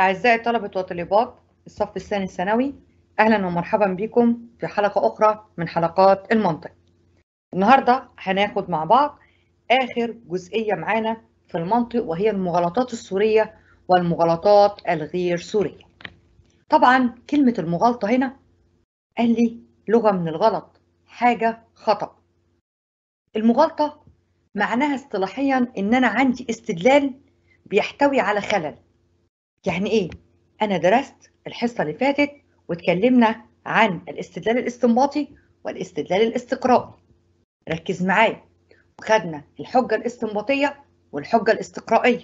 أعزائي طلبة وطالبات الصف الثاني الثانوي أهلا ومرحبا بكم في حلقة أخرى من حلقات المنطق النهاردة هناخد مع بعض آخر جزئية معانا في المنطق وهي المغالطات السورية والمغالطات الغير سورية طبعا كلمة المغالطة هنا قال لي لغة من الغلط حاجة خطأ المغالطة معناها اصطلاحيا إن أنا عندي استدلال بيحتوي على خلل يعني ايه انا درست الحصه اللي فاتت واتكلمنا عن الاستدلال الاستنباطي والاستدلال الاستقرائي ركز معايا وخدنا الحجه الاستنباطيه والحجه الاستقرائيه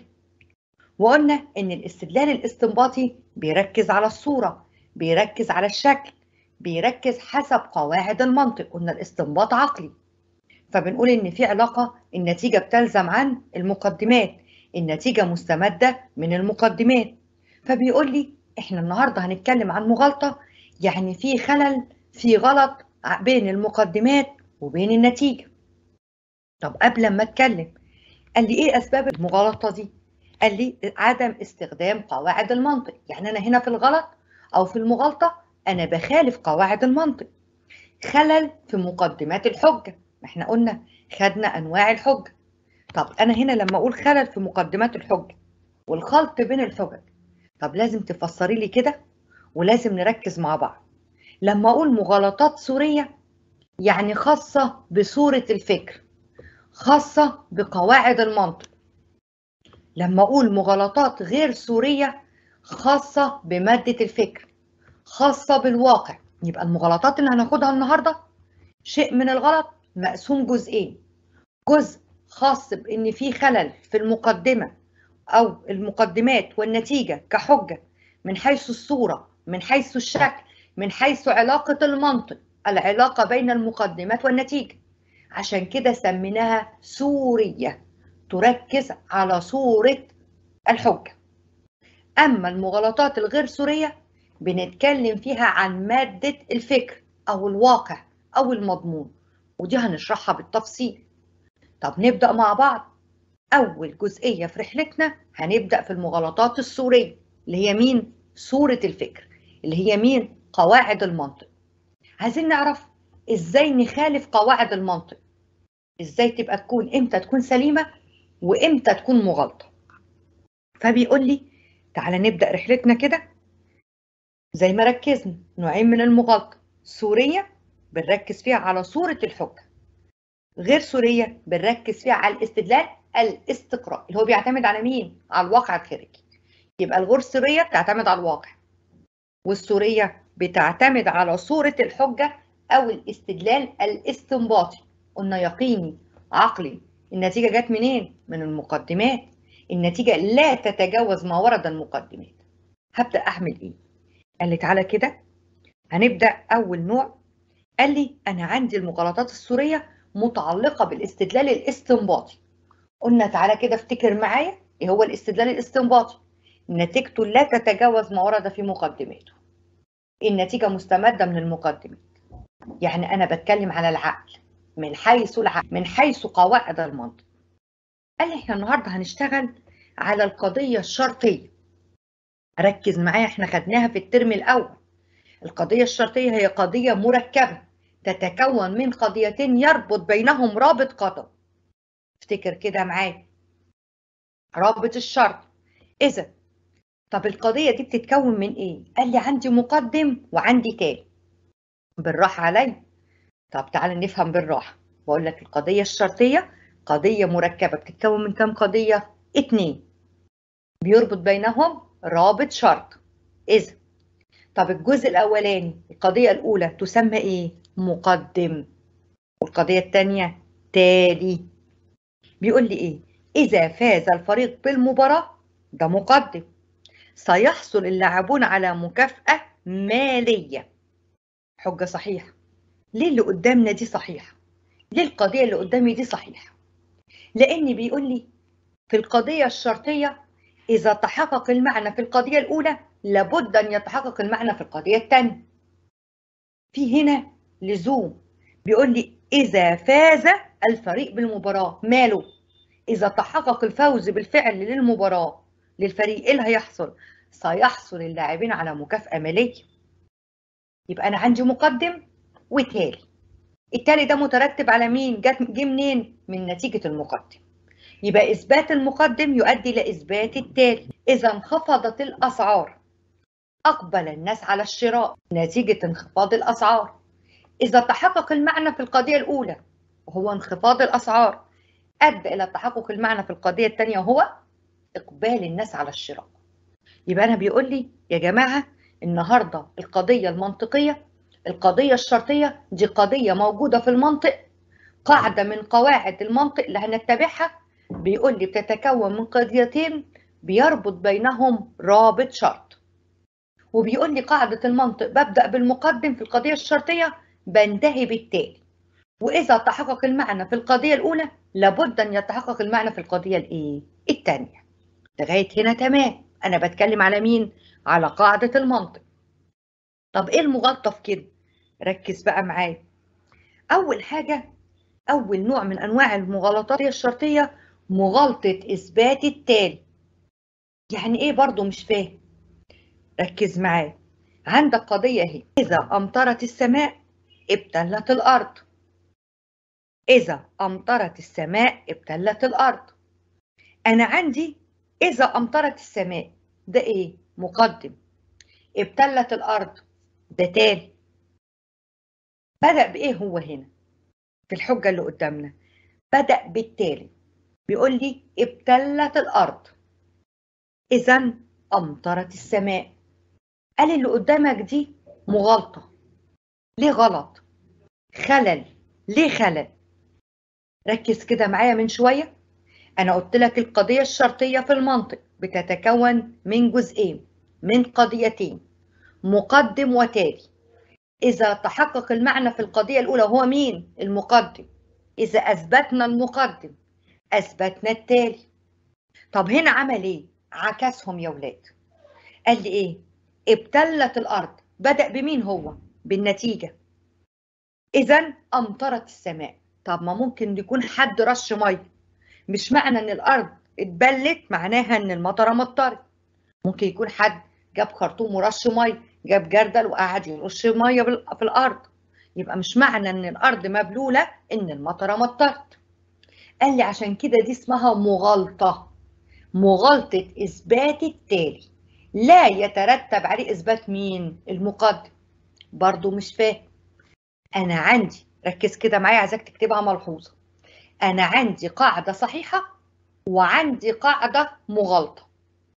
وقلنا ان الاستدلال الاستنباطي بيركز على الصوره بيركز على الشكل بيركز حسب قواعد المنطق قلنا الاستنباط عقلي فبنقول ان في علاقه النتيجه بتلزم عن المقدمات النتيجه مستمده من المقدمات فبيقول لي احنا النهارده هنتكلم عن مغالطه يعني في خلل في غلط بين المقدمات وبين النتيجه طب قبل ما اتكلم قال لي ايه اسباب المغالطه دي قال لي عدم استخدام قواعد المنطق يعني انا هنا في الغلط او في المغالطه انا بخالف قواعد المنطق خلل في مقدمات الحجه ما احنا قلنا خدنا انواع الحجه طب انا هنا لما اقول خلل في مقدمات الحجه والخلط بين الحجج طب لازم تفسري لي كده ولازم نركز مع بعض لما اقول مغالطات سوريه يعني خاصه بصوره الفكر خاصه بقواعد المنطق لما اقول مغالطات غير سوريه خاصه بماده الفكر خاصه بالواقع يبقى المغالطات اللي هناخدها النهارده شيء من الغلط مقسوم جزئين جزء خاص بان في خلل في المقدمه أو المقدمات والنتيجة كحجة من حيث الصورة من حيث الشكل من حيث علاقة المنطق العلاقة بين المقدمات والنتيجة عشان كده سميناها سورية تركز على صورة الحجة أما المغالطات الغير سورية بنتكلم فيها عن مادة الفكر أو الواقع أو المضمون ودي هنشرحها بالتفصيل طب نبدأ مع بعض أول جزئية في رحلتنا هنبدأ في المغالطات السورية اللي هي مين؟ صورة الفكر اللي هي مين؟ قواعد المنطق عايزين نعرف إزاي نخالف قواعد المنطق إزاي تبقى تكون إمتى تكون سليمة وإمتى تكون مغالطة فبيقول لي تعالى نبدأ رحلتنا كده زي ما ركزنا نوعين من المغالطة سورية بنركز فيها على صورة الحجة غير سورية بنركز فيها على الاستدلال الاستقراء اللي هو بيعتمد على مين؟ على الواقع الخارجي. يبقى الغير سورية بتعتمد على الواقع. والسورية بتعتمد على صورة الحجة أو الاستدلال الاستنباطي. قلنا يقيني عقلي. النتيجة جت منين؟ من المقدمات. النتيجة لا تتجاوز ما ورد المقدمات. هبدأ أعمل إيه؟ قال لي تعالى كده هنبدأ أول نوع قال لي أنا عندي المغالطات السورية متعلقة بالاستدلال الاستنباطي. قلنا تعالى كده افتكر معايا ايه هو الاستدلال الاستنباطي نتيجته لا تتجاوز ما ورد في مقدماته النتيجة مستمدة من المقدمات يعني أنا بتكلم على العقل من حيث العقل من حيث قواعد المنطق قال لي احنا النهاردة هنشتغل على القضية الشرطية ركز معايا احنا خدناها في الترم الأول القضية الشرطية هي قضية مركبة تتكون من قضيتين يربط بينهم رابط قطع افتكر كده معايا رابط الشرط اذا طب القضيه دي بتتكون من ايه قال لي عندي مقدم وعندي تالي بالراحه عليا طب تعالى نفهم بالراحه بقول لك القضيه الشرطيه قضيه مركبه بتتكون من كام قضيه اتنين بيربط بينهم رابط شرط اذا طب الجزء الاولاني القضيه الاولى تسمى ايه مقدم والقضيه الثانيه تالي بيقول لي ايه اذا فاز الفريق بالمباراه ده مقدم سيحصل اللاعبون على مكافاه ماليه حجه صحيحه ليه اللي قدامنا دي صحيحه ليه القضيه اللي قدامي دي صحيحه لان بيقول لي في القضيه الشرطيه اذا تحقق المعنى في القضيه الاولى لابد ان يتحقق المعنى في القضيه الثانيه في هنا لزوم بيقول لي اذا فاز الفريق بالمباراة ماله إذا تحقق الفوز بالفعل للمباراة للفريق إيه اللي هيحصل؟ سيحصل اللاعبين على مكافأة مالية يبقى أنا عندي مقدم وتالي التالي ده مترتب على مين؟ جه منين؟ من نتيجة المقدم يبقى إثبات المقدم يؤدي إلى إثبات التالي إذا انخفضت الأسعار أقبل الناس على الشراء نتيجة انخفاض الأسعار إذا تحقق المعنى في القضية الأولى وهو انخفاض الأسعار أدى إلى تحقق المعنى في القضية الثانية وهو إقبال الناس على الشراء يبقى أنا بيقول لي يا جماعة النهاردة القضية المنطقية القضية الشرطية دي قضية موجودة في المنطق قاعدة من قواعد المنطق اللي هنتبعها بيقول لي بتتكون من قضيتين بيربط بينهم رابط شرط وبيقول لي قاعدة المنطق ببدأ بالمقدم في القضية الشرطية بنتهي بالتالي وإذا تحقق المعنى في القضية الأولى لابد أن يتحقق المعنى في القضية الإيه؟ الثانية لغاية هنا تمام أنا بتكلم على مين؟ على قاعدة المنطق طب إيه المغالطة في كده؟ ركز بقى معايا أول حاجة أول نوع من أنواع المغالطات الشرطية مغالطة إثبات التالي يعني إيه برضو مش فاهم ركز معايا عندك قضية اهي إذا أمطرت السماء ابتلت الأرض إذا أمطرت السماء ابتلت الأرض أنا عندي إذا أمطرت السماء ده إيه؟ مقدم ابتلت الأرض ده تالي بدأ بإيه هو هنا؟ في الحجة اللي قدامنا بدأ بالتالي بيقول لي ابتلت الأرض إذا أمطرت السماء قال اللي قدامك دي مغالطة ليه غلط؟ خلل ليه خلل؟ ركز كده معايا من شوية أنا قلت لك القضية الشرطية في المنطق بتتكون من جزئين من قضيتين مقدم وتالي إذا تحقق المعنى في القضية الأولى هو مين؟ المقدم إذا أثبتنا المقدم أثبتنا التالي طب هنا عمل إيه؟ عكسهم يا ولاد قال لي إيه؟ ابتلت الأرض بدأ بمين هو؟ بالنتيجة إذا أمطرت السماء طب ما ممكن يكون حد رش مية مش معنى إن الأرض اتبلت معناها إن المطرة مطرت ممكن يكون حد جاب خرطوم ورش مية جاب جردل وقعد يرش مية في الأرض يبقى مش معنى إن الأرض مبلولة إن المطرة مطرت قال لي عشان كده دي اسمها مغالطة مغالطة إثبات التالي لا يترتب عليه إثبات مين؟ المقدم برضو مش فاهم أنا عندي ركز كده معايا عايزاك تكتبها ملحوظة أنا عندي قاعدة صحيحة وعندي قاعدة مغالطة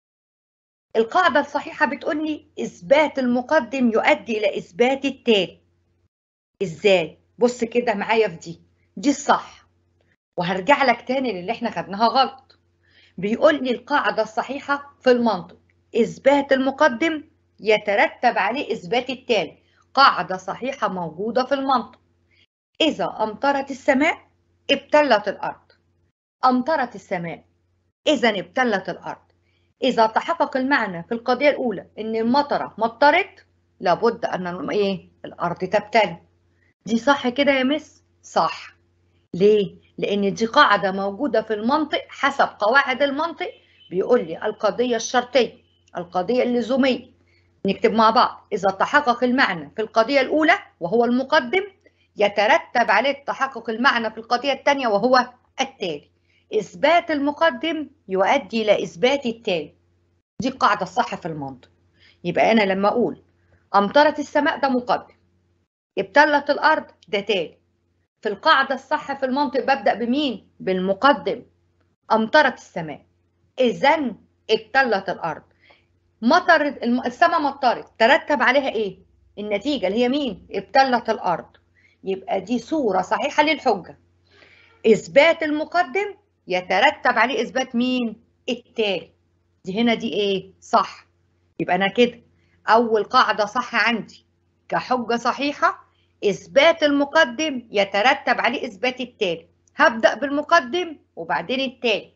القاعدة الصحيحة بتقول لي إثبات المقدم يؤدي إلى إثبات التالي إزاي؟ بص كده معايا في دي دي الصح وهرجع لك تاني للي احنا خدناها غلط بيقول لي القاعدة الصحيحة في المنطق إثبات المقدم يترتب عليه إثبات التالي قاعدة صحيحة موجودة في المنطق إذا أمطرت السماء ابتلت الأرض أمطرت السماء إذا ابتلت الأرض إذا تحقق المعنى في القضية الأولى إن المطرة مطرت لابد أن إيه الأرض تبتل دي صح كده يا مس؟ صح ليه؟ لأن دي قاعدة موجودة في المنطق حسب قواعد المنطق بيقول لي القضية الشرطية القضية اللزومية نكتب مع بعض إذا تحقق المعنى في القضية الأولى وهو المقدم يترتب عليه تحقق المعنى في القضية الثانية وهو التالي إثبات المقدم يؤدي إلى إثبات التالي دي القاعدة الصح في المنطق يبقى أنا لما أقول أمطرت السماء ده مقدم ابتلت الأرض ده تالي في القاعدة الصح في المنطق ببدأ بمين؟ بالمقدم أمطرت السماء إذا ابتلت الأرض مطر السماء مطرت ترتب عليها إيه؟ النتيجة اللي هي مين؟ ابتلت الأرض يبقى دي صورة صحيحة للحجة إثبات المقدم يترتب عليه إثبات مين؟ التالي دي هنا دي إيه؟ صح يبقى أنا كده أول قاعدة صح عندي كحجة صحيحة إثبات المقدم يترتب عليه إثبات التالي هبدأ بالمقدم وبعدين التالي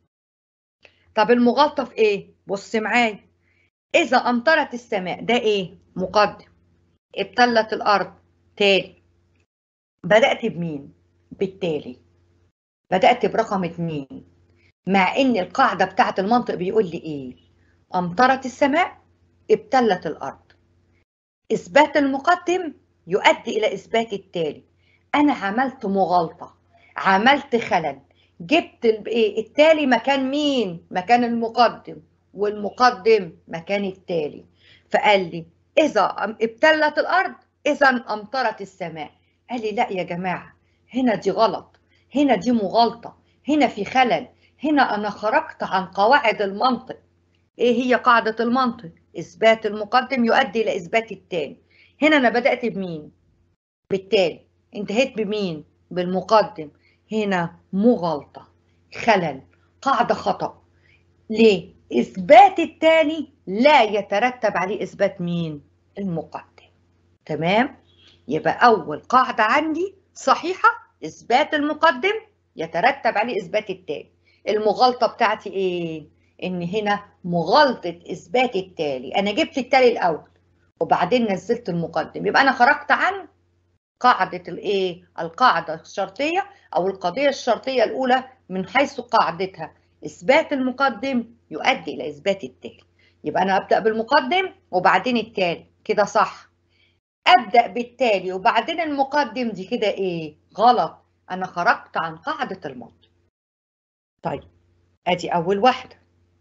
طب المغالطة في إيه؟ بص معايا إذا أمطرت السماء ده إيه؟ مقدم ابتلت الأرض تالي بدأت بمين؟ بالتالي بدأت برقم اتنين مع إن القاعدة بتاعت المنطق بيقول لي إيه؟ أمطرت السماء ابتلت الأرض إثبات المقدم يؤدي إلى إثبات التالي أنا عملت مغالطة عملت خلل جبت التالي مكان مين؟ مكان المقدم والمقدم مكان التالي فقال لي إذا ابتلت الأرض إذا أمطرت السماء قال لي لا يا جماعة هنا دي غلط هنا دي مغالطة هنا في خلل هنا أنا خرجت عن قواعد المنطق إيه هي قاعدة المنطق؟ إثبات المقدم يؤدي إلى إثبات التالي هنا أنا بدأت بمين؟ بالتالي انتهيت بمين؟ بالمقدم هنا مغالطة خلل قاعدة خطأ ليه؟ إثبات التالي لا يترتب عليه إثبات مين؟ المقدم تمام؟ يبقى أول قاعدة عندي صحيحة إثبات المقدم يترتب عليه إثبات التالي المغالطة بتاعتي إيه؟ إن هنا مغالطة إثبات التالي أنا جبت التالي الأول وبعدين نزلت المقدم يبقى أنا خرجت عن قاعدة الإيه؟ القاعدة الشرطية أو القضية الشرطية الأولى من حيث قاعدتها إثبات المقدم يؤدي إلى إثبات التالي يبقى أنا أبدأ بالمقدم وبعدين التالي كده صح أبدأ بالتالي وبعدين المقدم دي كده إيه؟ غلط أنا خرجت عن قاعدة المنطق طيب أدي أول واحدة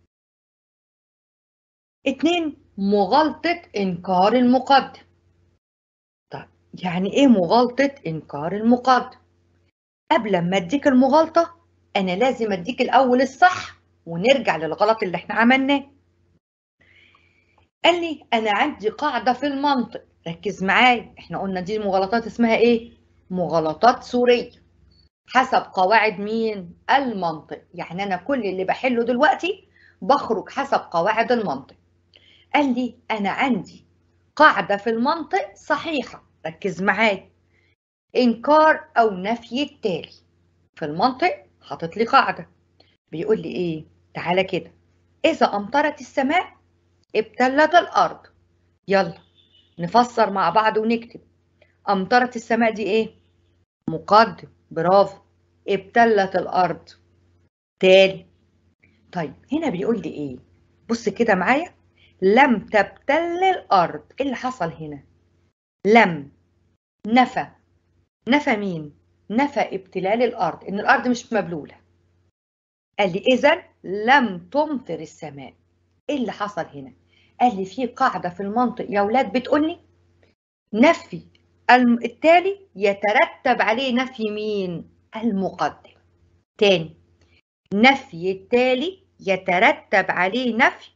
اتنين مغالطة إنكار المقدم طيب يعني إيه مغالطة إنكار المقدم؟ قبل ما أديك المغالطة أنا لازم أديك الأول الصح ونرجع للغلط اللي إحنا عملناه. قال لي أنا عندي قاعدة في المنطق ركز معايا إحنا قلنا دي مغالطات اسمها إيه؟ مغالطات سورية حسب قواعد مين؟ المنطق يعني أنا كل اللي بحله دلوقتي بخرج حسب قواعد المنطق. قال لي أنا عندي قاعدة في المنطق صحيحة ركز معايا إنكار أو نفي التالي في المنطق حاطط لي قاعدة بيقول لي إيه تعالى كده إذا أمطرت السماء ابتلت الأرض يلا نفسر مع بعض ونكتب أمطرت السماء دي إيه مقدم برافو ابتلت الأرض تالي طيب هنا بيقول لي إيه بص كده معايا لم تبتل الأرض إيه اللي حصل هنا لم نفى نفى مين نفى ابتلال الأرض إن الأرض مش مبلولة قال لي إذا لم تمطر السماء إيه اللي حصل هنا قال لي في قاعدة في المنطق يا أولاد بتقول لي نفي التالي يترتب عليه نفي مين المقدم تاني نفي التالي يترتب عليه نفي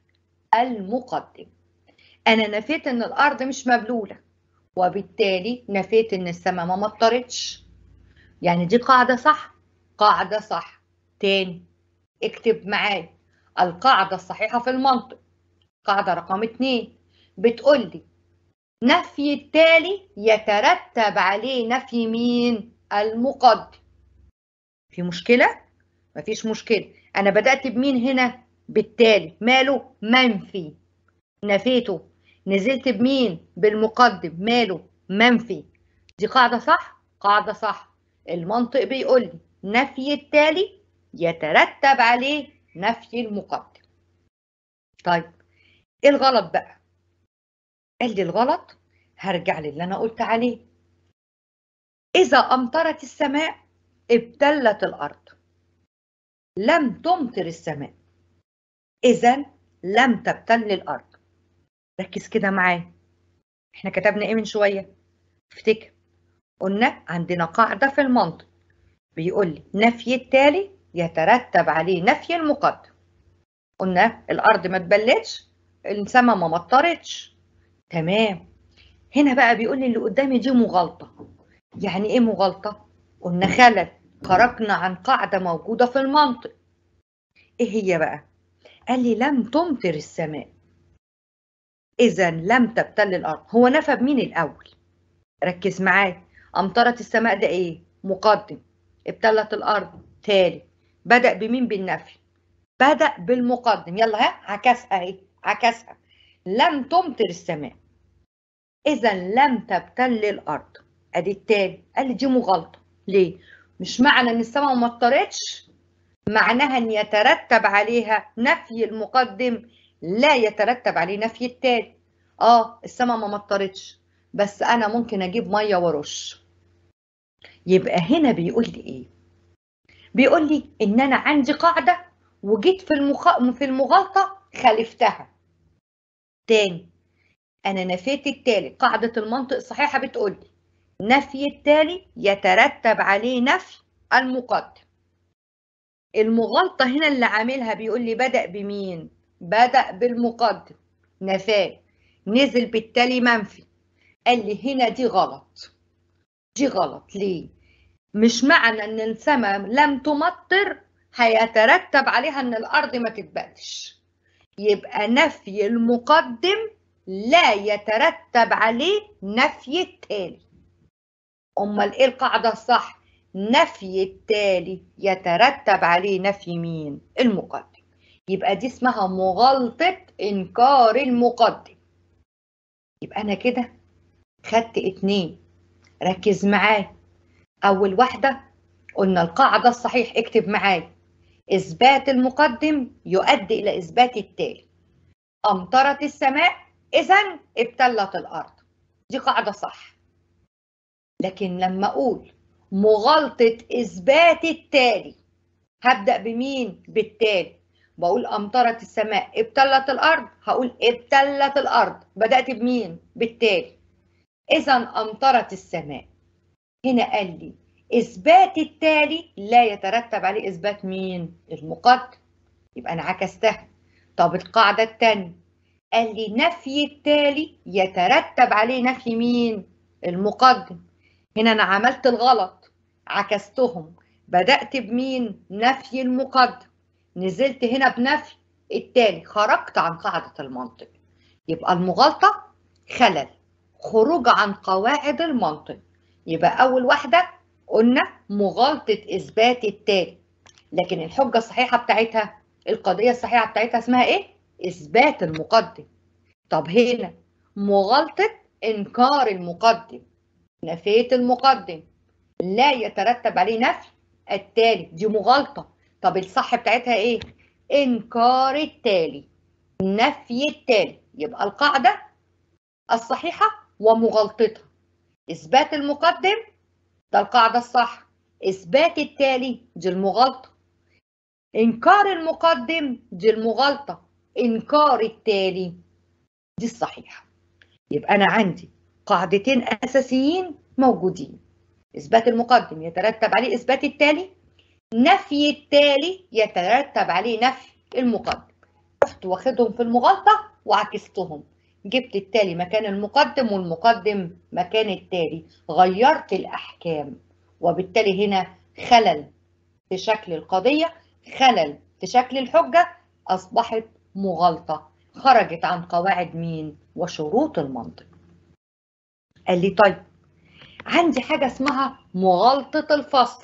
المقدم أنا نفيت إن الأرض مش مبلولة وبالتالي نفيت إن السماء ما مطرتش يعني دي قاعدة صح قاعدة صح تاني اكتب معايا القاعدة الصحيحة في المنطق قاعدة رقم اتنين بتقول لي نفي التالي يترتب عليه نفي مين المقدم في مشكلة مفيش مشكلة أنا بدأت بمين هنا بالتالي ماله منفي نفيته نزلت بمين بالمقدم ماله منفي دي قاعدة صح قاعدة صح المنطق بيقول لي نفي التالي يترتب عليه نفي المقدم طيب ايه الغلط بقى قال لي الغلط هرجع للي انا قلت عليه اذا امطرت السماء ابتلت الارض لم تمطر السماء اذا لم تبتل الارض ركز كده معايا احنا كتبنا ايه من شويه افتكر قلنا عندنا قاعده في المنطق بيقول لي نفي التالي يترتب عليه نفي المقدم قلنا الارض ما تبلتش السما ما مطرتش تمام هنا بقى بيقول لي اللي قدامي دي مغالطه يعني ايه مغالطه قلنا خلل خرجنا عن قاعده موجوده في المنطق ايه هي بقى قال لي لم تمطر السماء اذا لم تبتل الارض هو نفى بمين الاول ركز معايا امطرت السماء ده ايه مقدم ابتلت الارض تالي بدا بمين بالنفي بدا بالمقدم يلا ها عكسها اهي عكسها لم تمطر السماء اذا لم تبتل الارض ادي التالي قال لي دي مغالطه ليه مش معنى ان السماء ما مطرتش معناها ان يترتب عليها نفي المقدم لا يترتب عليه نفي التالي اه السماء ما مطرتش بس انا ممكن اجيب ميه وارش يبقى هنا بيقول لي ايه بيقول لي ان انا عندي قاعده وجيت في المخ... في المغالطه خالفتها تاني انا نفيت التالي قاعده المنطق الصحيحه بتقول لي نفي التالي يترتب عليه نفي المقدم المغالطه هنا اللي عاملها بيقول لي بدا بمين بدا بالمقدم نفاه نزل بالتالي منفي قال لي هنا دي غلط دي غلط ليه مش معنى ان السماء لم تمطر هيترتب عليها ان الارض ما تتبقش يبقى نفي المقدم لا يترتب عليه نفي التالي امال ايه القاعده الصح نفي التالي يترتب عليه نفي مين المقدم يبقى دي اسمها مغالطه انكار المقدم يبقى انا كده خدت اتنين ركز معايا اول واحده قلنا القاعده الصحيح اكتب معايا اثبات المقدم يؤدي الى اثبات التالي امطرت السماء اذا ابتلت الارض دي قاعده صح لكن لما اقول مغالطه اثبات التالي هبدا بمين بالتالي بقول امطرت السماء ابتلت الارض هقول ابتلت الارض بدات بمين بالتالي اذا امطرت السماء هنا قال لي اثبات التالي لا يترتب عليه اثبات مين المقدم يبقى انا عكستها طب القاعده الثانيه قال لي نفي التالي يترتب عليه نفي مين المقدم هنا انا عملت الغلط عكستهم بدات بمين نفي المقدم نزلت هنا بنفي التالي خرجت عن قاعده المنطق يبقى المغالطه خلل خروج عن قواعد المنطق يبقى اول واحده قلنا مغالطه اثبات التالي لكن الحجه الصحيحه بتاعتها القضيه الصحيحه بتاعتها اسمها ايه اثبات المقدم طب هنا مغالطه انكار المقدم نفيت المقدم لا يترتب عليه نفي التالي دي مغالطه طب الصح بتاعتها ايه انكار التالي نفي التالي يبقى القاعده الصحيحه ومغالطتها اثبات المقدم ده القاعده الصح اثبات التالي دي المغالطه انكار المقدم دي المغالطه انكار التالي دي الصحيحه يبقى انا عندي قاعدتين اساسيين موجودين اثبات المقدم يترتب عليه اثبات التالي نفي التالي يترتب عليه نفي المقدم رحت واخدهم في المغالطه وعكستهم جبت التالي مكان المقدم والمقدم مكان التالي غيرت الأحكام وبالتالي هنا خلل في شكل القضية خلل في شكل الحجة أصبحت مغالطة خرجت عن قواعد مين وشروط المنطق قال لي طيب عندي حاجة اسمها مغالطة الفصل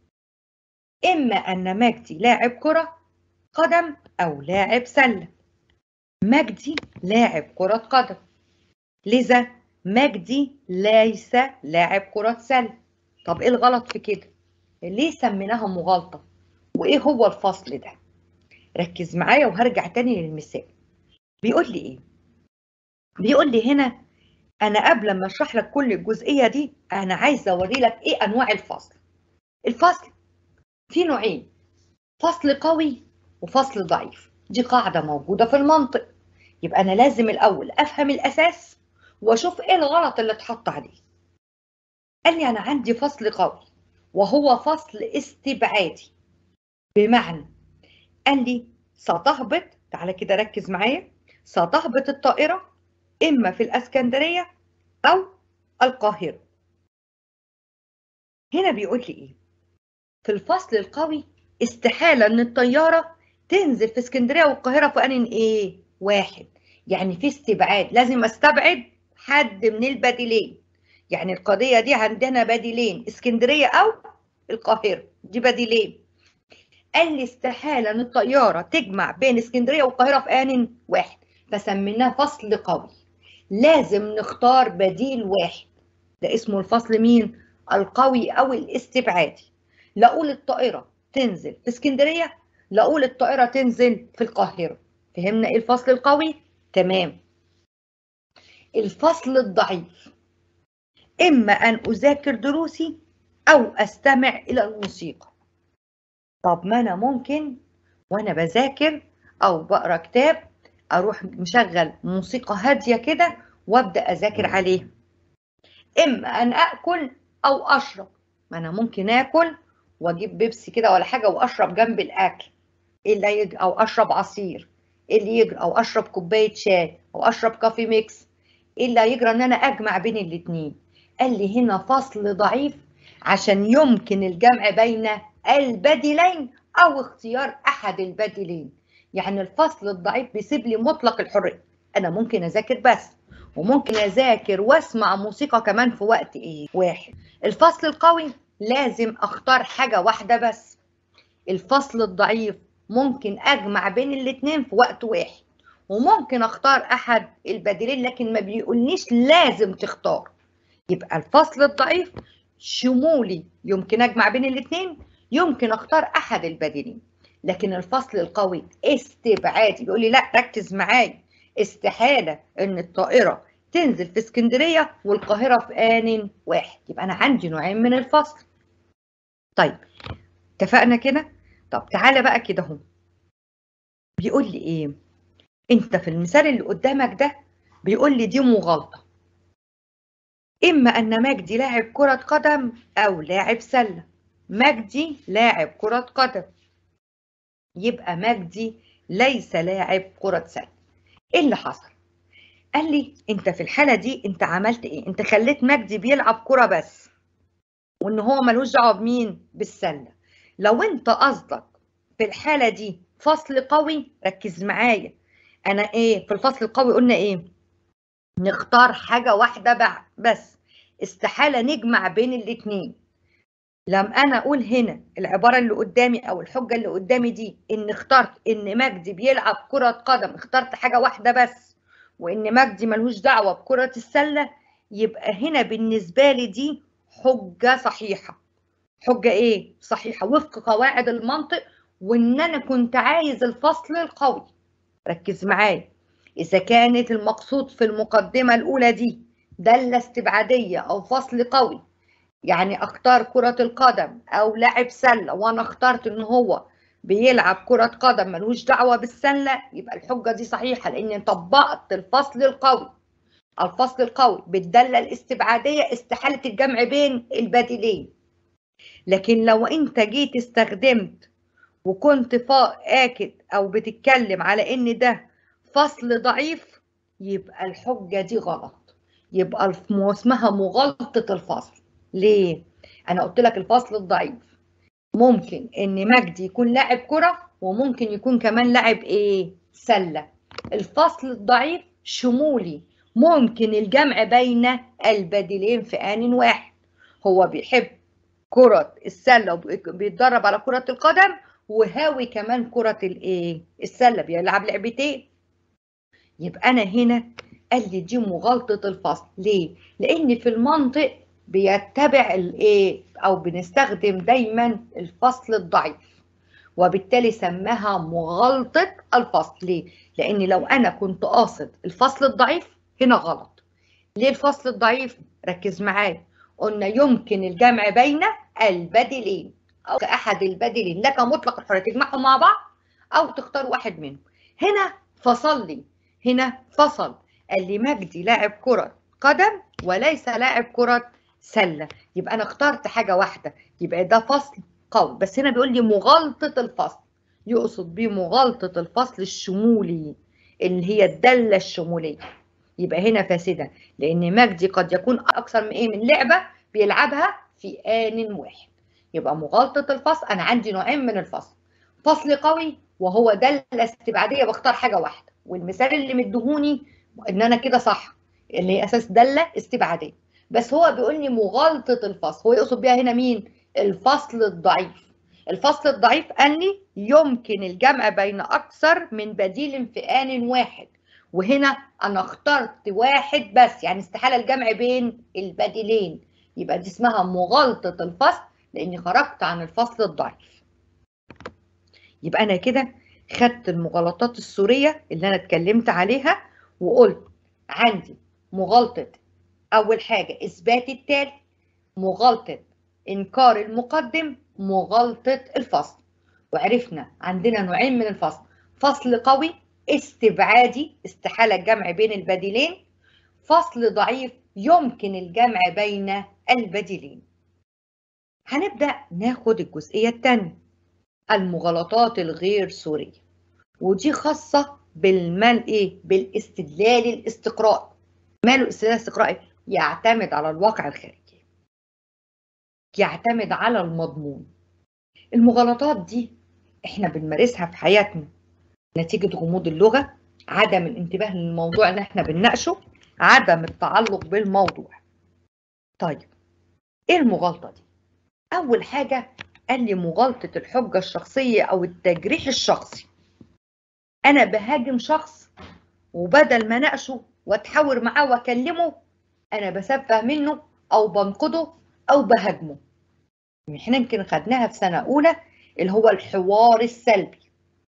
إما أن مجدي لاعب كرة قدم أو لاعب سلة مجدي لاعب كرة قدم لذا مجدي ليس لاعب كرة سلة طب ايه الغلط في كده ليه سميناها مغالطة وايه هو الفصل ده ركز معايا وهرجع تاني للمثال بيقول لي ايه بيقول لي هنا انا قبل ما اشرح لك كل الجزئيه دي انا عايزه اوري لك ايه انواع الفصل الفصل في نوعين فصل قوي وفصل ضعيف دي قاعده موجوده في المنطق يبقى انا لازم الاول افهم الاساس واشوف ايه الغلط اللي اتحط عليه قال لي انا عندي فصل قوي وهو فصل استبعادي بمعنى قال لي ستهبط تعالى كده ركز معايا ستهبط الطائره اما في الاسكندريه او القاهره هنا بيقول لي ايه في الفصل القوي استحاله ان الطياره تنزل في اسكندريه والقاهره في ان ايه واحد يعني في استبعاد لازم استبعد حد من البديلين يعني القضيه دي عندنا بديلين اسكندريه او القاهره دي بديلين قال لي استحاله ان الطياره تجمع بين اسكندريه والقاهره في ان واحد فسميناه فصل قوي لازم نختار بديل واحد ده اسمه الفصل مين القوي او الاستبعادي لا اقول الطائره تنزل في اسكندريه لا اقول الطائره تنزل في القاهره فهمنا ايه الفصل القوي تمام الفصل الضعيف اما ان اذاكر دروسي او استمع الى الموسيقى طب ما انا ممكن وانا بذاكر او بقرا كتاب اروح مشغل موسيقى هاديه كده وابدا اذاكر عليها اما ان اكل او اشرب ما انا ممكن اكل واجيب بيبسي كده ولا حاجه واشرب جنب الاكل ايه اللي يجري او اشرب عصير ايه اللي يجري او اشرب كوبايه شاي او اشرب كافي ميكس ايه اللي هيجرى ان انا اجمع بين الاتنين قال لي هنا فصل ضعيف عشان يمكن الجمع بين البديلين او اختيار احد البديلين يعني الفصل الضعيف بيسيب لي مطلق الحريه انا ممكن اذاكر بس وممكن اذاكر واسمع موسيقى كمان في وقت ايه واحد الفصل القوي لازم اختار حاجه واحده بس الفصل الضعيف ممكن اجمع بين الاتنين في وقت واحد وممكن اختار احد البديلين لكن ما بيقولنيش لازم تختار يبقى الفصل الضعيف شمولي يمكن اجمع بين الاتنين يمكن اختار احد البديلين لكن الفصل القوي استبعادي بيقول لي لا ركز معايا استحاله ان الطائره تنزل في اسكندريه والقاهره في ان واحد يبقى انا عندي نوعين من الفصل طيب اتفقنا كده طب تعالى بقى كده اهو بيقول لي ايه انت في المثال اللي قدامك ده بيقول لي دي مغالطه اما ان مجدي لاعب كره قدم او لاعب سله مجدي لاعب كره قدم يبقى مجدي ليس لاعب كره سله ايه اللي حصل قال لي انت في الحاله دي انت عملت ايه انت خليت مجدي بيلعب كره بس وان هو ملوش دعوه بمين بالسله لو انت قصدك في الحاله دي فصل قوي ركز معايا انا ايه في الفصل القوي قلنا ايه نختار حاجه واحده بقى بس استحاله نجمع بين الاتنين لم انا اقول هنا العباره اللي قدامي او الحجه اللي قدامي دي ان اخترت ان مجدي بيلعب كره قدم اخترت حاجه واحده بس وان مجدي ملوش دعوه بكره السله يبقى هنا بالنسبه لي دي حجه صحيحه حجه ايه صحيحه وفق قواعد المنطق وان انا كنت عايز الفصل القوي ركز معايا اذا كانت المقصود في المقدمه الاولى دي داله استبعاديه او فصل قوي يعني اختار كره القدم او لاعب سله وانا اخترت ان هو بيلعب كرة قدم ملوش دعوة بالسلة يبقى الحجة دي صحيحة لأني طبقت الفصل القوي الفصل القوي بالدالة الاستبعادية استحالة الجمع بين البديلين لكن لو أنت جيت استخدمت وكنت آكد أو بتتكلم على إن ده فصل ضعيف يبقى الحجة دي غلط يبقى اسمها مغالطة الفصل ليه؟ أنا قلت لك الفصل الضعيف ممكن ان مجدي يكون لاعب كرة وممكن يكون كمان لاعب ايه سلة الفصل الضعيف شمولي ممكن الجمع بين البديلين في آن واحد هو بيحب كرة السلة وبيتدرب على كرة القدم وهاوي كمان كرة الايه السلة بيلعب لعبتين يبقى انا هنا قال لي دي مغالطة الفصل ليه لان في المنطق بيتبع الايه او بنستخدم دايما الفصل الضعيف وبالتالي سماها مغالطة الفصل ليه؟ لأن لو أنا كنت قاصد الفصل الضعيف هنا غلط ليه الفصل الضعيف؟ ركز معايا قلنا يمكن الجمع بين البديلين أو أحد البديلين لك مطلق الحرية تجمعهم مع بعض أو تختار واحد منهم هنا فصل لي هنا فصل قال لي مجدي لاعب كرة قدم وليس لاعب كرة سله يبقى انا اخترت حاجه واحده يبقى ده فصل قوي بس هنا بيقول لي مغالطه الفصل يقصد بيه مغالطه الفصل الشمولي اللي هي الداله الشموليه يبقى هنا فاسده لان مجدي قد يكون اكثر من ايه من لعبه بيلعبها في ان واحد يبقى مغالطه الفصل انا عندي نوعين من الفصل فصل قوي وهو داله استبعاديه بختار حاجه واحده والمثال اللي مدهوني ان انا كده صح اللي هي اساس داله استبعاديه بس هو بيقول لي مغالطة الفصل هو يقصد بيها هنا مين الفصل الضعيف الفصل الضعيف قال لي يمكن الجمع بين أكثر من بديل في آن واحد وهنا أنا اخترت واحد بس يعني استحالة الجمع بين البديلين يبقى دي اسمها مغالطة الفصل لأني خرجت عن الفصل الضعيف يبقى أنا كده خدت المغالطات السورية اللي أنا اتكلمت عليها وقلت عندي مغالطة أول حاجة إثبات التالي مغالطة إنكار المقدم مغالطة الفصل وعرفنا عندنا نوعين من الفصل فصل قوي استبعادي استحالة الجمع بين البديلين فصل ضعيف يمكن الجمع بين البديلين هنبدأ ناخد الجزئية الثانية المغالطات الغير سورية ودي خاصة بالمال ايه بالاستدلال الاستقرائي ماله الاستدلال الاستقرائي يعتمد على الواقع الخارجي يعتمد على المضمون المغالطات دي احنا بنمارسها في حياتنا نتيجة غموض اللغة عدم الانتباه للموضوع اللي احنا بنناقشه عدم التعلق بالموضوع طيب ايه المغالطة دي اول حاجة قال لي مغالطة الحجة الشخصية او التجريح الشخصي انا بهاجم شخص وبدل ما اناقشه واتحاور معاه واكلمه انا بسفه منه او بنقده او بهاجمه احنا يمكن خدناها في سنه اولى اللي هو الحوار السلبي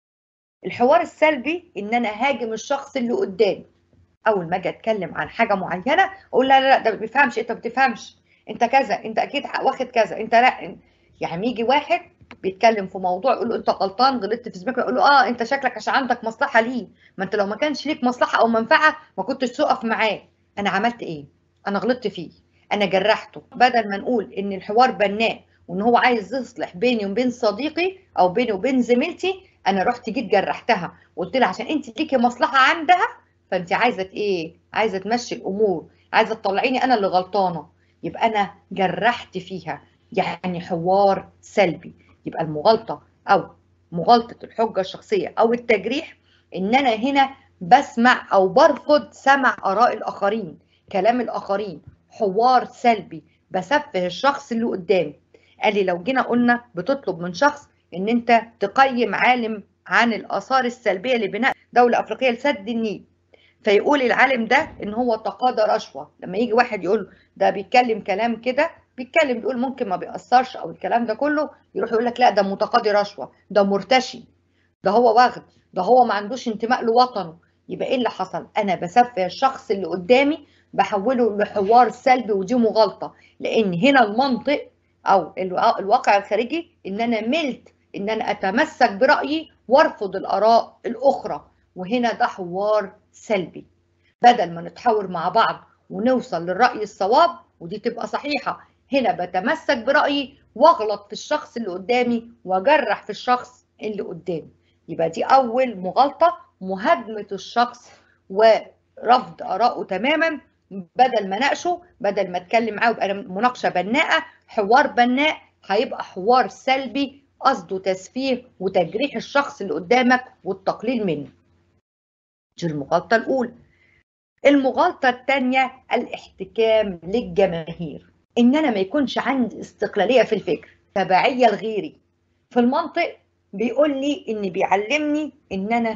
الحوار السلبي ان انا هاجم الشخص اللي قدامي اول ما اجي اتكلم عن حاجه معينه اقول لا لا لا ده ما بيفهمش انت ما بتفهمش انت كذا انت اكيد واخد كذا انت لا يعني يجي واحد بيتكلم في موضوع يقول له انت غلطان غلطت في سبيك يقول له اه انت شكلك عشان عندك مصلحه ليه ما انت لو ما كانش ليك مصلحه او منفعه ما كنتش تقف معاه انا عملت ايه انا غلطت فيه انا جرحته بدل ما نقول ان الحوار بناء وان هو عايز يصلح بيني وبين صديقي او بيني وبين زميلتي انا رحت جيت جرحتها وقلت لها عشان انت ليكي مصلحه عندها فانت عايزه ايه عايزه تمشي الامور عايزه تطلعيني انا اللي غلطانه يبقى انا جرحت فيها يعني حوار سلبي يبقى المغالطه او مغالطه الحجه الشخصيه او التجريح ان انا هنا بسمع او برفض سمع اراء الاخرين كلام الاخرين حوار سلبي بسفه الشخص اللي قدامي قال لي لو جينا قلنا بتطلب من شخص ان انت تقيم عالم عن الاثار السلبيه لبناء دوله افريقيه لسد النيل فيقول العالم ده ان هو تقاضى رشوه لما يجي واحد يقول ده بيتكلم كلام كده بيتكلم بيقول ممكن ما بيأثرش او الكلام ده كله يروح يقول لك لا ده متقاضي رشوه ده مرتشي ده هو واخد ده هو ما عندوش انتماء لوطنه يبقى ايه اللي حصل انا بسفه الشخص اللي قدامي بحوله لحوار سلبي ودي مغالطه لان هنا المنطق او الواقع الخارجي ان انا ملت ان انا اتمسك برايي وارفض الاراء الاخرى وهنا ده حوار سلبي بدل ما نتحاور مع بعض ونوصل للراي الصواب ودي تبقى صحيحه هنا بتمسك برايي واغلط في الشخص اللي قدامي واجرح في الشخص اللي قدامي يبقى دي اول مغالطه مهاجمه الشخص ورفض ارائه تماما بدل ما ناقشه بدل ما اتكلم معاه ويبقى مناقشه بناءه حوار بناء هيبقى حوار سلبي قصده تسفيه وتجريح الشخص اللي قدامك والتقليل منه دي المغالطه الاولى المغالطه الثانيه الاحتكام للجماهير ان انا ما يكونش عندي استقلاليه في الفكر تبعيه لغيري في المنطق بيقول لي ان بيعلمني ان انا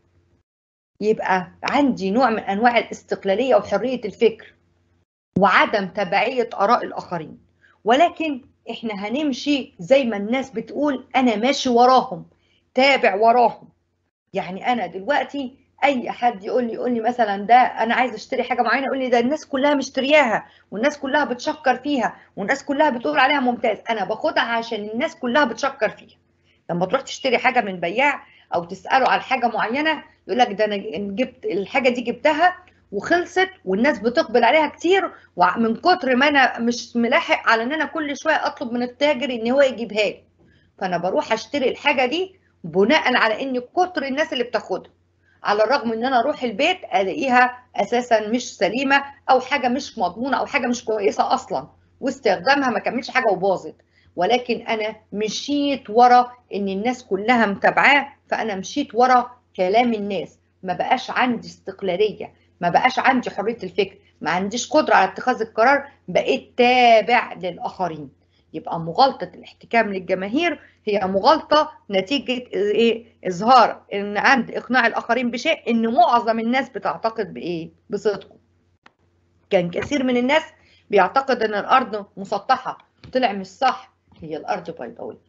يبقى عندي نوع من انواع الاستقلاليه وحريه الفكر وعدم تبعيه اراء الاخرين ولكن احنا هنمشي زي ما الناس بتقول انا ماشي وراهم تابع وراهم يعني انا دلوقتي اي حد يقول لي يقول لي مثلا ده انا عايز اشتري حاجه معينه يقول لي ده الناس كلها مشترياها والناس كلها بتشكر فيها والناس كلها بتقول عليها ممتاز انا باخدها عشان الناس كلها بتشكر فيها لما تروح تشتري حاجه من بياع او تساله على حاجه معينه يقول لك ده انا جبت الحاجه دي جبتها وخلصت والناس بتقبل عليها كتير ومن كتر ما انا مش ملاحق على ان انا كل شويه اطلب من التاجر ان هو يجيبها لي فانا بروح اشتري الحاجه دي بناء على ان كتر الناس اللي بتاخدها على الرغم ان انا اروح البيت الاقيها اساسا مش سليمه او حاجه مش مضمونه او حاجه مش كويسه اصلا واستخدامها ما كملش حاجه وباظت ولكن انا مشيت ورا ان الناس كلها متابعاه فانا مشيت ورا كلام الناس ما بقاش عندي استقلاليه ما بقاش عندي حريه الفكر ما عنديش قدره على اتخاذ القرار بقيت تابع للاخرين يبقى مغالطه الاحتكام للجماهير هي مغالطه نتيجه ايه اظهار ان عند اقناع الاخرين بشيء ان معظم الناس بتعتقد بايه بصدقه كان كثير من الناس بيعتقد ان الارض مسطحه طلع مش صح هي الارض بيضاويه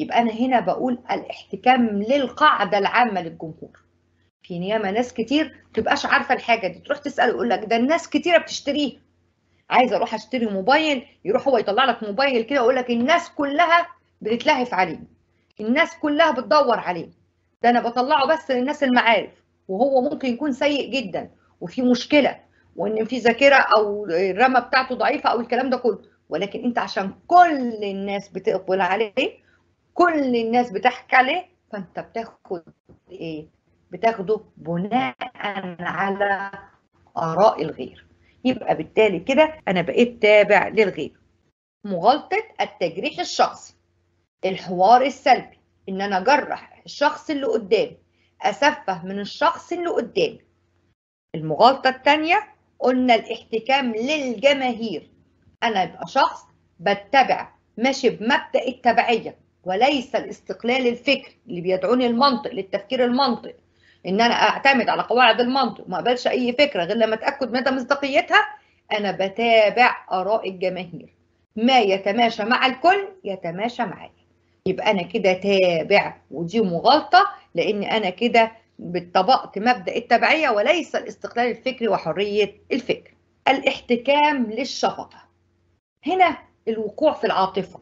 يبقى انا هنا بقول الاحتكام للقاعده العامه للجمهور في نيامه ناس كتير تبقاش عارفه الحاجه دي تروح تسال يقول لك ده الناس كتيره بتشتريها عايزه اروح اشتري موبايل يروح هو يطلع لك موبايل كده يقول لك الناس كلها بتتلهف عليه الناس كلها بتدور عليه ده انا بطلعه بس للناس المعارف وهو ممكن يكون سيء جدا وفي مشكله وان في ذاكره او الرمه بتاعته ضعيفه او الكلام ده كله ولكن انت عشان كل الناس بتقبل عليه كل الناس بتحكي عليه فانت بتاخد ايه بتاخده بناء على اراء الغير يبقى بالتالي كده انا بقيت تابع للغير مغالطه التجريح الشخصي الحوار السلبي ان انا اجرح الشخص اللي قدامي اسفه من الشخص اللي قدامي المغالطه الثانيه قلنا الاحتكام للجماهير انا ابقى شخص بتبع ماشي بمبدا التبعيه وليس الاستقلال الفكري اللي بيدعوني المنطق للتفكير المنطق ان انا اعتمد على قواعد المنطق وما اقبلش اي فكره غير لما اتاكد مدى مصداقيتها انا بتابع اراء الجماهير ما يتماشى مع الكل يتماشى معايا يبقى انا كده تابع ودي مغالطه لان انا كده طبقت مبدا التبعيه وليس الاستقلال الفكري وحريه الفكر الاحتكام للشفقه هنا الوقوع في العاطفه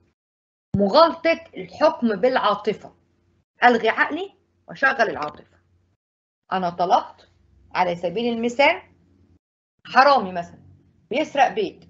مغالطه الحكم بالعاطفه الغي عقلي وشغل العاطفه انا طلبت على سبيل المثال حرامي مثلا بيسرق بيت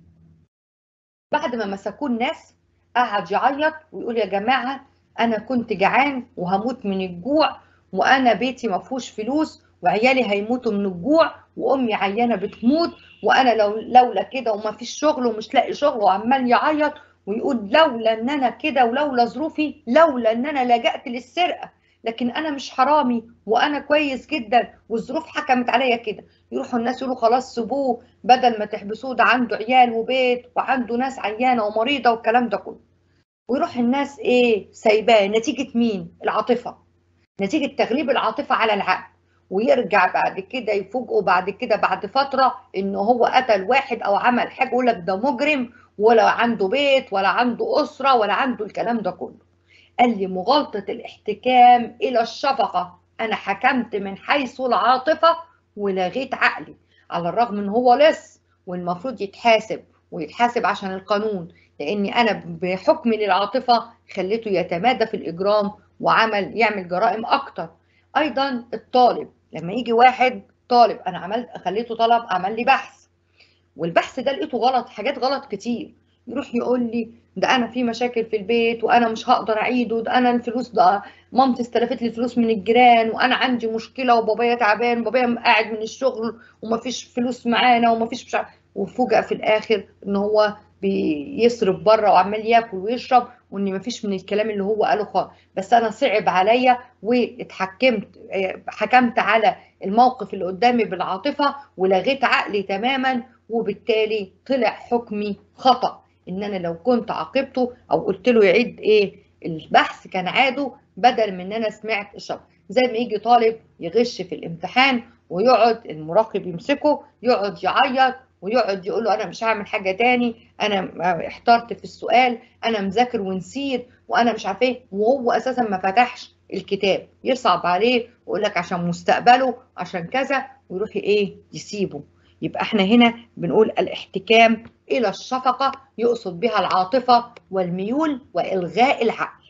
بعد ما مسكوه الناس قعد يعيط ويقول يا جماعه انا كنت جعان وهموت من الجوع وانا بيتي ما فيهوش فلوس وعيالي هيموتوا من الجوع وامي عيانه بتموت وانا لو لولا كده وما فيش شغل ومش لاقي شغل وعمال يعيط ويقول لولا ان انا كده ولولا ظروفي لولا ان انا لجأت للسرقه لكن انا مش حرامي وانا كويس جدا والظروف حكمت عليا كده يروحوا الناس يقولوا خلاص سيبوه بدل ما تحبسوه ده عنده عيال وبيت وعنده ناس عيانه ومريضه والكلام ده كله ويروح الناس ايه سايباه نتيجه مين العاطفه نتيجه تغليب العاطفه على العقل ويرجع بعد كده يفوجئوا بعد كده بعد فتره ان هو قتل واحد او عمل حاجه يقول لك ده مجرم ولا عنده بيت ولا عنده اسره ولا عنده الكلام ده كله قال لي مغالطه الاحتكام الى الشفقه انا حكمت من حيث العاطفه ولغيت عقلي على الرغم ان هو لص والمفروض يتحاسب ويتحاسب عشان القانون لاني انا بحكمي للعاطفه خليته يتمادى في الاجرام وعمل يعمل جرائم اكتر ايضا الطالب لما يجي واحد طالب انا عملت خليته طلب عمل لي بحث والبحث ده لقيته غلط حاجات غلط كتير يروح يقول لي ده انا في مشاكل في البيت وانا مش هقدر اعيده ده انا الفلوس ده مامتي استلفت لي الفلوس من الجيران وانا عندي مشكله وبابايا تعبان وبابايا قاعد من الشغل ومفيش فلوس معانا ومفيش مش وفوجئ في الاخر ان هو بيصرف بره وعمال ياكل ويشرب وان مفيش من الكلام اللي هو قاله خالص بس انا صعب عليا واتحكمت حكمت على الموقف اللي قدامي بالعاطفه ولغيت عقلي تماما وبالتالي طلع حكمي خطا ان انا لو كنت عاقبته او قلت له يعيد ايه البحث كان عاده بدل من ان انا سمعت الشرح زي ما يجي طالب يغش في الامتحان ويقعد المراقب يمسكه يقعد يعيط ويقعد يقول له انا مش هعمل حاجه تاني انا احترت في السؤال انا مذاكر ونسيت وانا مش عارف ايه وهو اساسا ما فتحش الكتاب يصعب عليه ويقول لك عشان مستقبله عشان كذا ويروح ايه يسيبه يبقى احنا هنا بنقول الاحتكام الى الشفقه يقصد بها العاطفه والميول والغاء العقل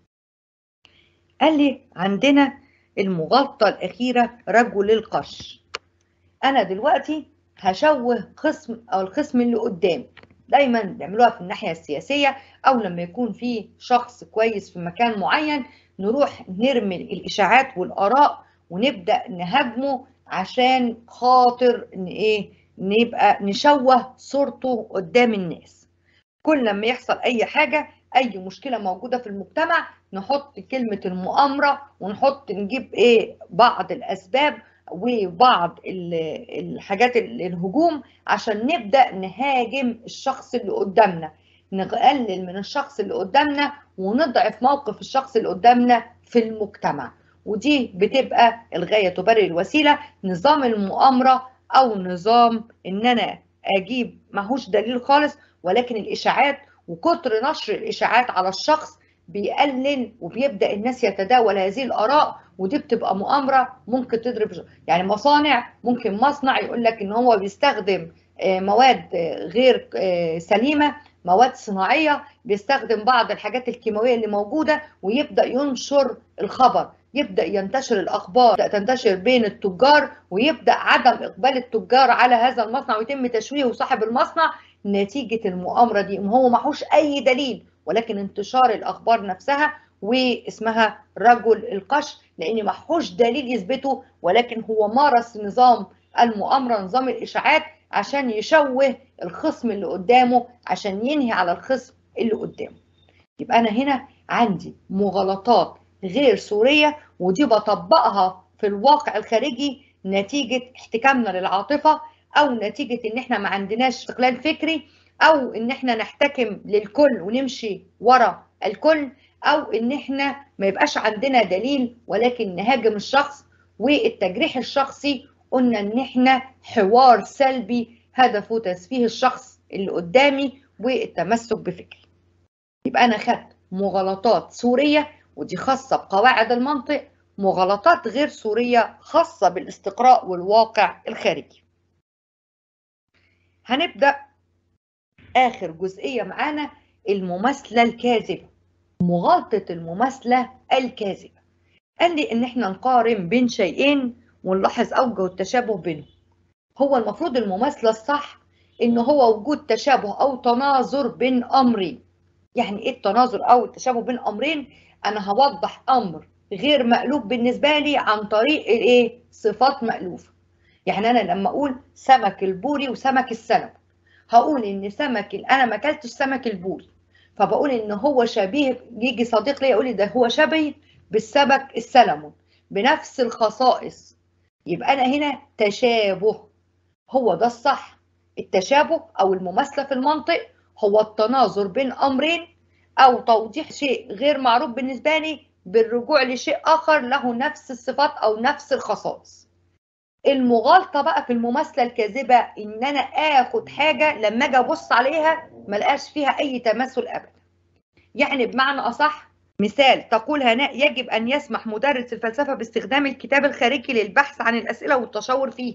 قال لي عندنا المغالطه الاخيره رجل القش انا دلوقتي هشوه خصم او الخصم اللي قدامي دايما بيعملوها في الناحيه السياسيه او لما يكون في شخص كويس في مكان معين نروح نرمي الاشاعات والاراء ونبدا نهاجمه عشان خاطر ان ايه نبقى نشوه صورته قدام الناس كل لما يحصل اي حاجه اي مشكله موجوده في المجتمع نحط كلمه المؤامره ونحط نجيب ايه بعض الاسباب وبعض الحاجات الهجوم عشان نبدا نهاجم الشخص اللي قدامنا نقلل من الشخص اللي قدامنا ونضعف موقف الشخص اللي قدامنا في المجتمع ودي بتبقى الغايه تبرر الوسيله نظام المؤامره او نظام ان انا اجيب ماهوش دليل خالص ولكن الاشاعات وكتر نشر الاشاعات على الشخص بيقلل وبيبدا الناس يتداول هذه الاراء ودي بتبقى مؤامره ممكن تضرب يعني مصانع ممكن مصنع يقول لك ان هو بيستخدم مواد غير سليمه مواد صناعيه بيستخدم بعض الحاجات الكيماويه اللي موجوده ويبدا ينشر الخبر يبدا ينتشر الاخبار تنتشر بين التجار ويبدا عدم اقبال التجار على هذا المصنع ويتم تشويهه صاحب المصنع نتيجه المؤامره دي هو معهوش اي دليل ولكن انتشار الاخبار نفسها واسمها رجل القش لان معهوش دليل يثبته ولكن هو مارس نظام المؤامره نظام الاشاعات عشان يشوه الخصم اللي قدامه عشان ينهي على الخصم اللي قدامه يبقى انا هنا عندي مغالطات غير سوريه ودي بطبقها في الواقع الخارجي نتيجه احتكامنا للعاطفه او نتيجه ان احنا ما عندناش استقلال فكري او ان احنا نحتكم للكل ونمشي ورا الكل او ان احنا ما يبقاش عندنا دليل ولكن نهاجم الشخص والتجريح الشخصي قلنا ان احنا حوار سلبي هدفه تسفيه الشخص اللي قدامي والتمسك بفكري يبقى انا خدت مغالطات سوريه ودي خاصه بقواعد المنطق مغالطات غير سوريه خاصه بالاستقراء والواقع الخارجي هنبدا اخر جزئيه معانا المماثله الكاذبه مغالطه المماثله الكاذبه قال لي ان احنا نقارن بين شيئين ونلاحظ اوجه التشابه بينهم هو المفروض المماثله الصح ان هو وجود تشابه او تناظر بين امرين يعني ايه التناظر او التشابه بين امرين انا هوضح امر غير مألوف بالنسبه لي عن طريق الايه صفات مألوفه يعني انا لما اقول سمك البوري وسمك السلمون هقول ان سمك انا ما اكلتش سمك البوري فبقول ان هو شبيه يجي صديق لي يقول لي ده هو شبيه بالسمك السلمون بنفس الخصائص يبقى انا هنا تشابه هو ده الصح التشابه او المماثله في المنطق هو التناظر بين امرين او توضيح شيء غير معروف بالنسبه لي بالرجوع لشيء اخر له نفس الصفات او نفس الخصائص المغالطه بقى في المماثله الكاذبه ان انا اخد حاجه لما اجي ابص عليها ما لقاش فيها اي تماثل ابدا يعني بمعنى اصح مثال تقول هناء يجب ان يسمح مدرس الفلسفه باستخدام الكتاب الخارجي للبحث عن الاسئله والتشاور فيه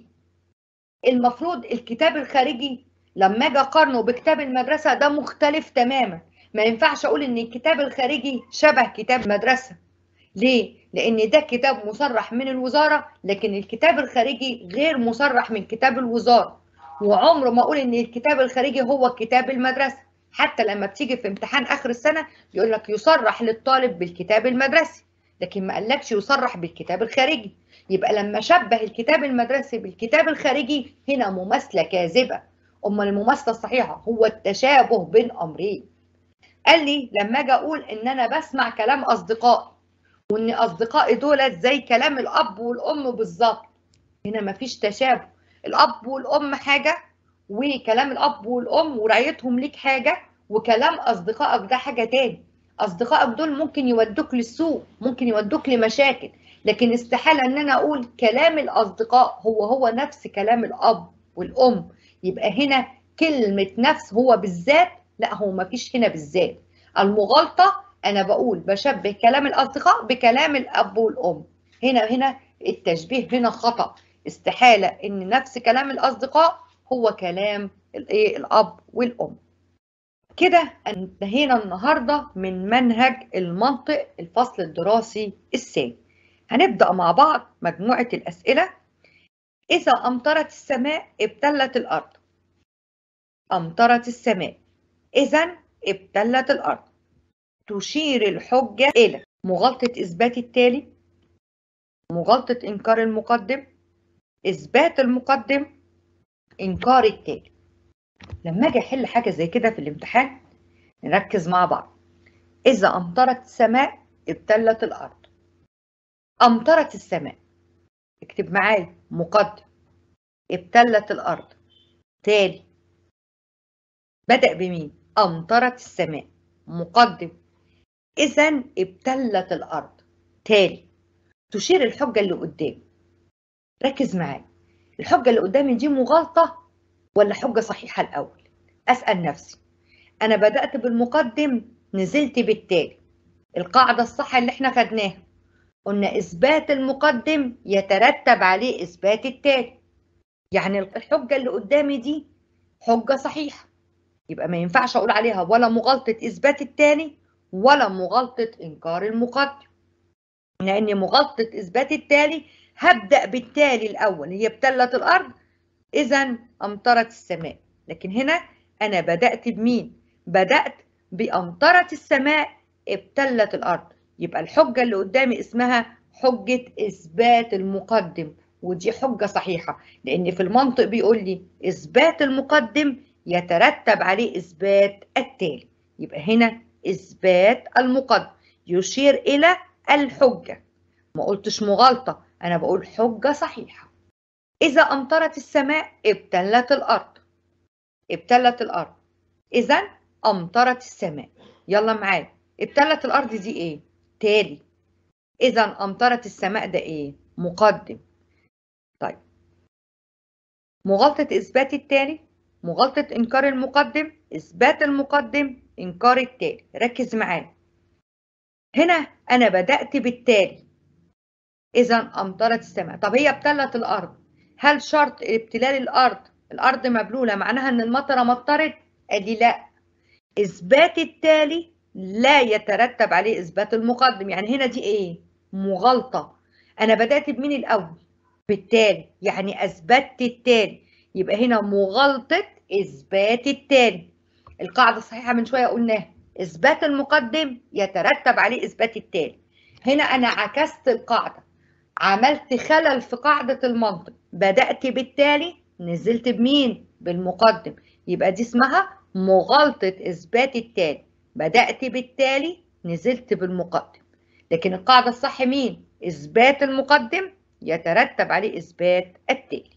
المفروض الكتاب الخارجي لما اجي اقارنه بكتاب المدرسه ده مختلف تماما ما ينفعش اقول ان الكتاب الخارجي شبه كتاب مدرسه ليه لان ده كتاب مصرح من الوزاره لكن الكتاب الخارجي غير مصرح من كتاب الوزاره وعمر ما اقول ان الكتاب الخارجي هو كتاب المدرسه حتى لما بتيجي في امتحان اخر السنه يقول لك يصرح للطالب بالكتاب المدرسي لكن ما قالكش يصرح بالكتاب الخارجي يبقى لما شبه الكتاب المدرسي بالكتاب الخارجي هنا مماثله كاذبه امال المماثله الصحيحه هو التشابه بين امرين قال لي لما اجي اقول ان انا بسمع كلام اصدقائي وان اصدقائي دولت زي كلام الاب والام بالظبط هنا مفيش تشابه الاب والام حاجه وكلام الاب والام ورعايتهم ليك حاجه وكلام اصدقائك ده حاجه تاني اصدقائك دول ممكن يودوك للسوق ممكن يودوك لمشاكل لكن استحاله ان انا اقول كلام الاصدقاء هو هو نفس كلام الاب والام يبقى هنا كلمه نفس هو بالذات لا هو ما فيش هنا بالذات المغالطه انا بقول بشبه كلام الاصدقاء بكلام الاب والام هنا هنا التشبيه هنا خطا استحاله ان نفس كلام الاصدقاء هو كلام الايه الاب والام كده انتهينا النهارده من منهج المنطق الفصل الدراسي الثاني هنبدا مع بعض مجموعه الاسئله اذا امطرت السماء ابتلت الارض امطرت السماء اذا ابتلت الارض تشير الحجه الى مغالطه اثبات التالي مغالطه انكار المقدم اثبات المقدم انكار التالي لما اجي احل حاجه زي كده في الامتحان نركز مع بعض اذا امطرت السماء ابتلت الارض امطرت السماء اكتب معايا مقدم ابتلت الارض تالي بدا بمين امطرت السماء مقدم اذا ابتلت الارض تالي تشير الحجه اللي قدامي ركز معايا الحجه اللي قدامي دي مغالطه ولا حجة صحيحة الأول أسأل نفسي أنا بدأت بالمقدم نزلت بالتالي القاعدة الصح اللي احنا خدناها قلنا إثبات المقدم يترتب عليه إثبات التالي يعني الحجة اللي قدامي دي حجة صحيحة يبقى ما ينفعش أقول عليها ولا مغالطة إثبات التالي ولا مغالطة إنكار المقدم لأن مغالطة إثبات التالي هبدأ بالتالي الأول هي ابتلت الأرض إذا أمطرت السماء لكن هنا أنا بدأت بمين؟ بدأت بأمطرت السماء ابتلت الأرض يبقى الحجة اللي قدامي اسمها حجة إثبات المقدم ودي حجة صحيحة لأن في المنطق بيقول لي إثبات المقدم يترتب عليه إثبات التالي يبقى هنا إثبات المقدم يشير إلى الحجة ما قلتش مغالطة أنا بقول حجة صحيحة إذا أمطرت السماء ابتلت الأرض ابتلت الأرض إذا أمطرت السماء يلا معايا ابتلت الأرض دي إيه؟ تالي إذا أمطرت السماء ده إيه؟ مقدم طيب مغالطة إثبات التالي مغالطة إنكار المقدم إثبات المقدم إنكار التالي ركز معايا هنا أنا بدأت بالتالي إذا أمطرت السماء طب هي ابتلت الأرض هل شرط ابتلال الأرض الأرض مبلولة معناها إن المطرة مطرت؟ قال لي لا إثبات التالي لا يترتب عليه إثبات المقدم يعني هنا دي إيه؟ مغالطة أنا بدأت بمين الأول؟ بالتالي يعني أثبتت التالي يبقى هنا مغالطة إثبات التالي القاعدة الصحيحة من شوية قلناها إثبات المقدم يترتب عليه إثبات التالي هنا أنا عكست القاعدة عملت خلل في قاعدة المنطق بدأت بالتالي نزلت بمين؟ بالمقدم يبقى دي اسمها مغالطة إثبات التالي بدأت بالتالي نزلت بالمقدم لكن القاعدة الصح مين؟ إثبات المقدم يترتب عليه إثبات التالي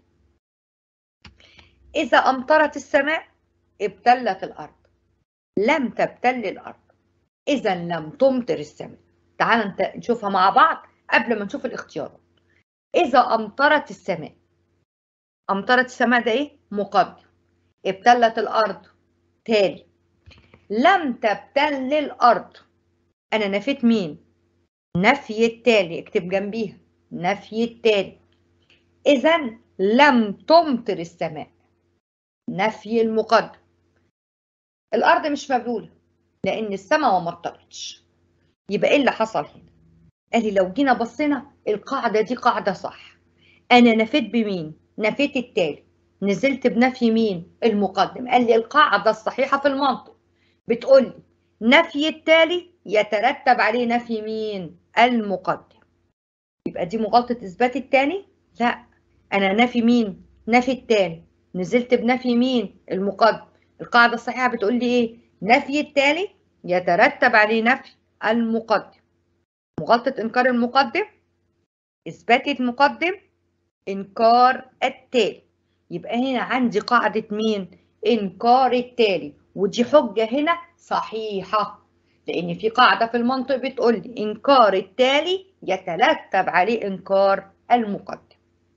إذا أمطرت السماء ابتلت الأرض لم تبتل الأرض إذا لم تمطر السماء تعال نشوفها مع بعض قبل ما نشوف الاختيارات إذا أمطرت السماء أمطرت السماء ده إيه؟ مقدم ابتلت الأرض تالي لم تبتل الأرض أنا نفيت مين؟ نفي التالي اكتب جنبيها نفي التالي إذا لم تمطر السماء نفي المقدم الأرض مش مبلولة لأن السماء ما مطرتش يبقى إيه اللي حصل هنا؟ قال لي لو جينا بصينا القاعدة دي قاعدة صح أنا نفيت بمين؟ نفيت التالي نزلت بنفي مين؟ المقدم قال لي القاعدة الصحيحة في المنطق بتقول لي نفي التالي يترتب عليه نفي مين؟ المقدم يبقى دي مغالطة إثبات التاني؟ لا أنا نفي مين؟ نفي التاني نزلت بنفي مين؟ المقدم القاعدة الصحيحة بتقول لي إيه؟ نفي التالي يترتب عليه نفي المقدم مغالطة إنكار المقدم إثبات المقدم إنكار التالي يبقى هنا عندي قاعدة مين؟ إنكار التالي ودي حجة هنا صحيحة لأن في قاعدة في المنطق بتقول لي إنكار التالي يترتب عليه إنكار المقدم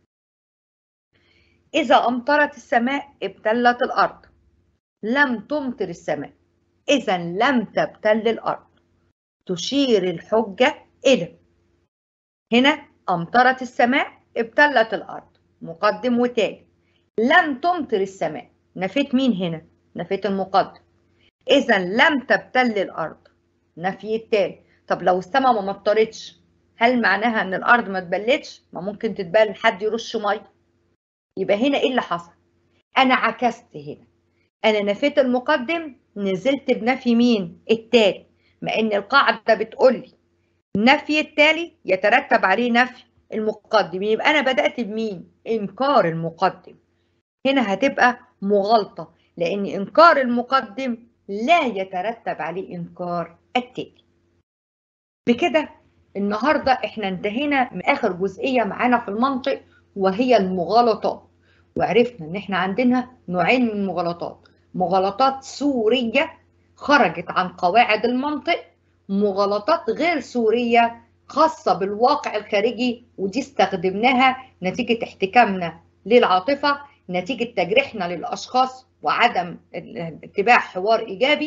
إذا أمطرت السماء ابتلت الأرض لم تمطر السماء إذا لم تبتل الأرض تشير الحجة إلى هنا أمطرت السماء ابتلت الأرض مقدم وتالي لم تمطر السماء نفيت مين هنا؟ نفيت المقدم إذا لم تبتل الأرض نفي التالي طب لو السماء ما مطرتش هل معناها إن الأرض ما تبلتش؟ ما ممكن تتبل حد يرش مية يبقى هنا إيه اللي حصل؟ أنا عكست هنا أنا نفيت المقدم نزلت بنفي مين؟ التالي مع إن القاعدة بتقول لي نفي التالي يترتب عليه نفي المقدم يبقى أنا بدأت بمين؟ إنكار المقدم هنا هتبقى مغالطة لأن إنكار المقدم لا يترتب عليه إنكار التالي بكده النهاردة إحنا انتهينا من آخر جزئية معانا في المنطق وهي المغالطات وعرفنا إن إحنا عندنا نوعين من المغالطات مغالطات سورية خرجت عن قواعد المنطق مغالطات غير سورية خاصة بالواقع الخارجي ودي استخدمناها نتيجة احتكامنا للعاطفة نتيجة تجريحنا للأشخاص وعدم اتباع حوار إيجابي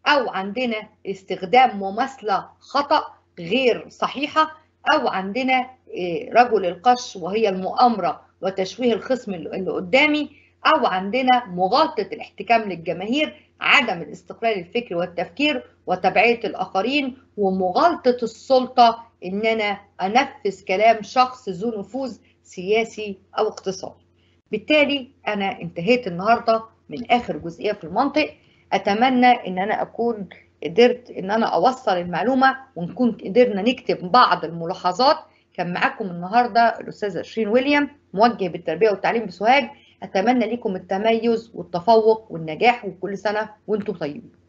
او عندنا استخدام مماثله خطا غير صحيحه او عندنا رجل القش وهي المؤامره وتشويه الخصم اللي قدامي او عندنا مغالطه الاحتكام للجماهير عدم الاستقلال الفكري والتفكير وتبعيه الاخرين ومغالطه السلطه ان انا انفذ كلام شخص ذو نفوذ سياسي او اقتصادي بالتالي انا انتهيت النهارده من اخر جزئيه في المنطق اتمنى ان انا اكون قدرت ان انا اوصل المعلومه ونكون قدرنا نكتب بعض الملاحظات كان معاكم النهارده الاستاذه شيرين ويليام موجه بالتربيه والتعليم بسوهاج اتمنى لكم التميز والتفوق والنجاح وكل سنه وانتم طيبين